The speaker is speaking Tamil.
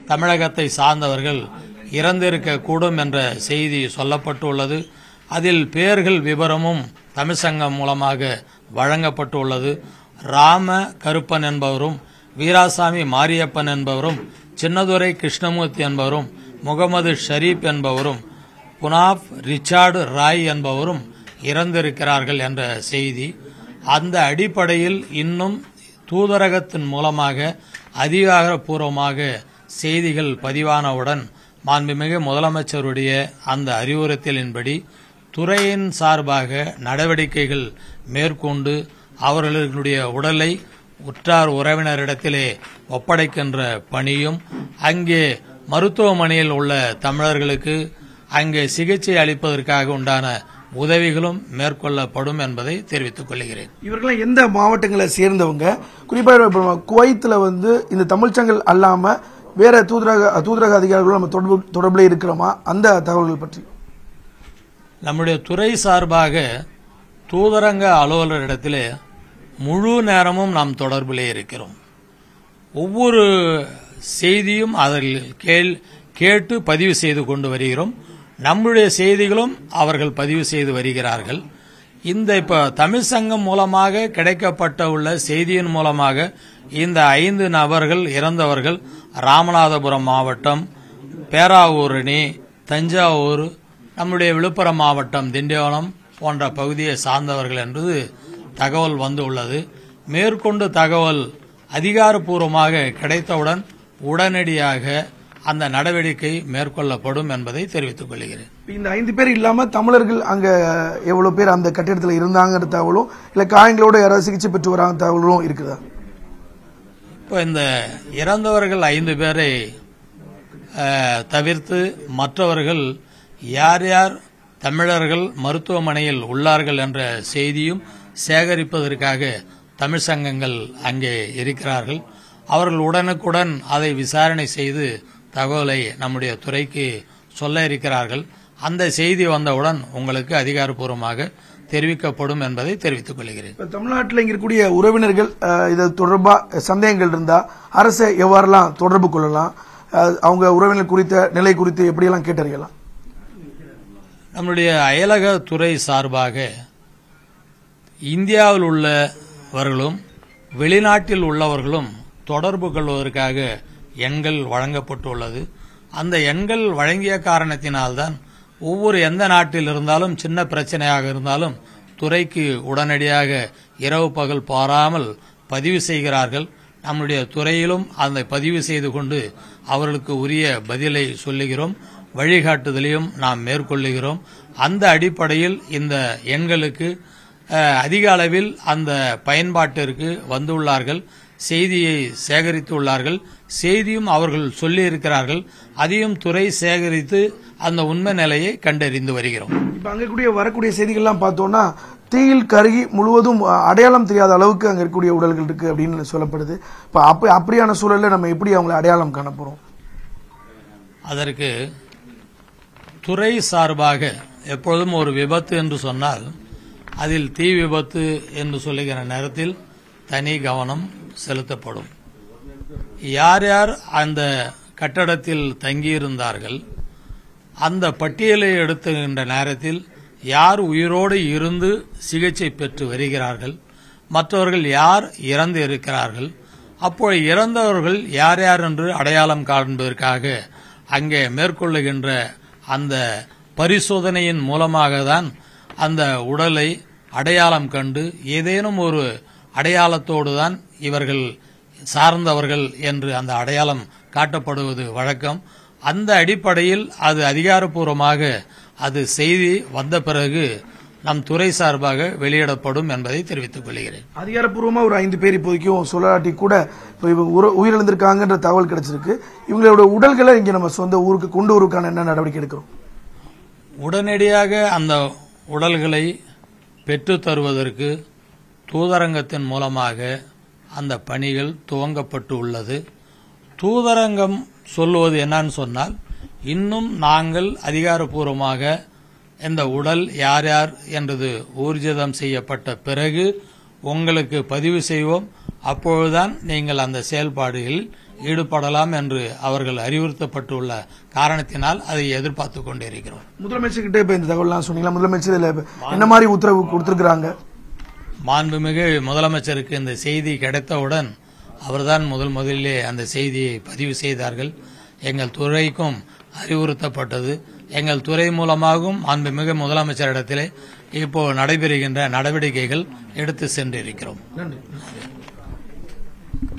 தமிழகத்தை சார்ந்தவர்கள் இறந்திருக்கக்கூடும் என்ற செய்தி சொல்லப்பட்டுள்ளது அதில் பெயர்கள் விவரமும் தமிழ் சங்கம் மூலமாக வழங்கப்பட்டுள்ளது ராம கருப்பன் என்பவரும் வீராசாமி மாரியப்பன் என்பவரும் சின்னதுரை கிருஷ்ணமூர்த்தி என்பவரும் முகமது ஷரீப் என்பவரும் புனாப் ரிச்சார்டு ராய் என்பவரும் இறந்திருக்கிறார்கள் என்ற செய்தி அந்த அடிப்படையில் இன்னும் தூதரகத்தின் மூலமாக அதிகாரப்பூர்வமாக செய்திகள் பதிவானவுடன் மாண்புமிகு முதலமைச்சருடைய அந்த அறிவுறுத்தலின்படி துறையின் சார்பாக நடவடிக்கைகள் மேற்கொண்டு அவர்களுடைய உடலை உற்றார் உறவினரிடத்திலே ஒப்படைக்கின்ற பணியும் அங்கே மருத்துவமனையில் உள்ள தமிழர்களுக்கு அங்கே சிகிச்சை அளிப்பதற்காக உண்டான உதவிகளும் மேற்கொள்ளப்படும் என்பதை தெரிவித்துக் கொள்கிறேன் இவர்கள்லாம் எந்த மாவட்டங்களை சேர்ந்தவங்க குறிப்பாக இப்போ குவைத்தில் வந்து இந்த தமிழ்ச்சங்கள் அல்லாம வேற தூதரக தூதரக அதிகாரிகளும் நம்ம தொடர்பு தொடர்பில் இருக்கிறோமா அந்த தகவல்கள் பற்றி நம்முடைய துறை சார்பாக தூதரங்க அலுவலரிடத்திலே முழு நேரமும் நாம் தொடர்பிலே இருக்கிறோம் ஒவ்வொரு செய்தியும் அதில் கேள் கேட்டு பதிவு செய்து கொண்டு வருகிறோம் நம்முடைய செய்திகளும் அவர்கள் பதிவு செய்து வருகிறார்கள் இந்த இப்ப தமிழ் சங்கம் மூலமாக கிடைக்கப்பட்ட உள்ள செய்தியின் மூலமாக இந்த ஐந்து நபர்கள் இறந்தவர்கள் ராமநாதபுரம் மாவட்டம் பேராவூரணி தஞ்சாவூர் நம்முடைய விழுப்புரம் மாவட்டம் திண்டிவனம் போன்ற பகுதியை சார்ந்தவர்கள் என்பது தகவல் வந்துள்ளது மேற்கொண்டு தகவல் அதிகாரப்பூர்வமாக கிடைத்தவுடன் உடனடியாக அந்த நடவடிக்கை மேற்கொள்ளப்படும் என்பதை தெரிவித்துக் கொள்கிறேன் இந்த ஐந்து பேர் இல்லாம தமிழர்கள் அங்க எவ்வளவு பேர் அந்த கட்டிடத்தில் இருந்தாங்கிற தகவலும் இல்ல காயங்களோட யாராவது சிகிச்சை பெற்று வராங்க தகவலும் இருக்குதா இப்போ இந்த இறந்தவர்கள் ஐந்து பேரை அஹ், தவிர்த்து மற்றவர்கள் யார் யார் தமிழர்கள் மருத்துவமனையில் உள்ளார்கள் என்ற செய்தியும் சேகரிப்பதற்காக தமிழ் சங்கங்கள் அங்கே இருக்கிறார்கள் அவர்கள் உடனுக்குடன் அதை விசாரணை செய்து தகவலை நம்முடைய துறைக்கு சொல்ல இருக்கிறார்கள் அந்த செய்தி வந்தவுடன் உங்களுக்கு அதிகாரப்பூர்வமாக தெரிவிக்கப்படும் என்பதை தெரிவித்துக் கொள்கிறேன் இப்ப தமிழ்நாட்டில் இங்க இருக்கக்கூடிய உறவினர்கள் அஹ், இது தொடர்பா சந்தேகங்கள் இருந்தா அரசை எவ்வாறெல்லாம் தொடர்பு கொள்ளலாம் அஹ், அவங்க உறவினர் குறித்த நிலை குறித்து எப்படியெல்லாம் கேட்டறியலாம் நம்முடைய அயலக துறை சார்பாக இந்தியாவில் உள்ளவர்களும் வெளிநாட்டில் உள்ளவர்களும் தொடர்பு கொள்வதற்காக எண்கள் வழங்கப்பட்டுள்ளது அந்த எண்கள் வழங்கிய காரணத்தினால்தான் ஒவ்வொரு எந்த நாட்டில் இருந்தாலும் சின்ன பிரச்சனையாக இருந்தாலும் துறைக்கு உடனடியாக இரவு பகல் பாராமல் பதிவு செய்கிறார்கள் நம்முடைய துறையிலும் அதை பதிவு செய்து கொண்டு அவர்களுக்கு உரிய பதிலை சொல்லுகிறோம் வழிகாட்டுதலையும் நாம் மேற்கொள்ளுகிறோம் அந்த அடிப்படையில் இந்த எண்களுக்கு அஹ், அதிக அளவில் அந்த பயன்பாட்டிற்கு வந்துள்ளார்கள் செய்தியை சேகரித்துள்ளார்கள் செய்தியும் அவர்கள் சொல்லியிருக்கிறார்கள் அதையும் துறை சேகரித்து அந்த உண்மை நிலையை கண்டறிந்து வருகிறோம் இப்ப அங்க கூடிய வரக்கூடிய செய்திகள்லாம் பார்த்தோம்னா தீயில் கருகி முழுவதும் அஹ், அடையாளம் தெரியாத அளவுக்கு அங்க இருக்கக்கூடிய உடல்கள் இருக்கு அப்படின்னு சொல்லப்படுது இப்ப அப்ப அப்படியான சூழல்ல நம்ம எப்படி அவங்களை அடையாளம் காண போறோம் அதற்கு துறை சார்பாக எப்பொழுதும் ஒரு விபத்து என்று சொன்னால் அதில் தீ விபத்து என்று சொல்லுகிற நேரத்தில் தனி கவனம் செலுத்தப்படும் யார் யார் அந்த கட்டடத்தில் தங்கியிருந்தார்கள் அந்த பட்டியலை எடுத்துகின்ற நேரத்தில் யார் உயிரோடு இருந்து சிகிச்சை பெற்று வருகிறார்கள் மற்றவர்கள் யார் இறந்து இருக்கிறார்கள் அப்போது இறந்தவர்கள் யார் யார் என்று அடையாளம் காண்பதற்காக அங்கே மேற்கொள்ளுகின்ற அந்த பரிசோதனையின் மூலமாக தான் அந்த உடலை அடையாளம் கண்டு ஏதேனும் ஒரு அடையாளத்தோடு தான் இவர்கள் சார்ந்தவர்கள் என்று அந்த அடையாளம் காட்டப்படுவது வழக்கம் அந்த அடிப்படையில் அது அதிகாரப்பூர்வமாக அது செய்தி வந்த பிறகு நம் துறை சார்பாக வெளியிடப்படும் என்பதை தெரிவித்துக் கொள்கிறேன் அதிகாரப்பூர்வமா ஒரு ஐந்து பேர் இப்போதைக்கும் சொல்லாட்டி கூட இப்போ இவங்க உற- உயிரிழந்திருக்காங்கன்ற தகவல் கிடைச்சிருக்கு இவங்களோட உடல்களை இங்க நம்ம சொந்த ஊருக்கு கொண்டு வருவதற்கான என்ன நடவடிக்கை எடுக்கிறோம் உடனடியாக அந்த உடல்களை பெற்றுத் தருவதற்கு தூதரங்கத்தின் மூலமாக அந்த பணிகள் துவங்கப்பட்டு உள்ளது தூதரங்கம் சொல்லுவது என்னன்னு சொன்னால் இன்னும் நாங்கள் அதிகாரப்பூர்வமாக இந்த உடல் யார் யார் என்றது ஊர்ஜிதம் செய்யப்பட்ட பிறகு உங்களுக்கு பதிவு செய்வோம் அப்பொழுதுதான் நீங்கள் அந்த செயல்பாடுகளில் ஈடுபடலாம் என்று அவர்கள் அறிவுறுத்தப்பட்டுள்ள காரணத்தினால் அதை எதிர்பார்த்து கொண்டிருக்கிறோம் முதலமைச்சர் கிட்ட இப்ப இந்த தகவல்லாம் சொன்னீங்களா முதலமைச்சர் இதுல என்ன மாதிரி உத்தரவு கொடுத்திருக்கிறாங்க மாண்புமிகு முதலமைச்சருக்கு இந்த செய்தி கிடைத்தவுடன் அவர்தான் முதல் முதலிலே அந்த செய்தியை பதிவு செய்தார்கள் எங்கள் துறைக்கும் அறிவுறுத்தப்பட்டது எங்கள் துறை மூலமாகவும் மாண்புமிகு முதலமைச்சரிடத்திலே இப்போ நடைபெறுகின்ற நடவடிக்கைகள் எடுத்து சென்றிருக்கிறோம் நன்றி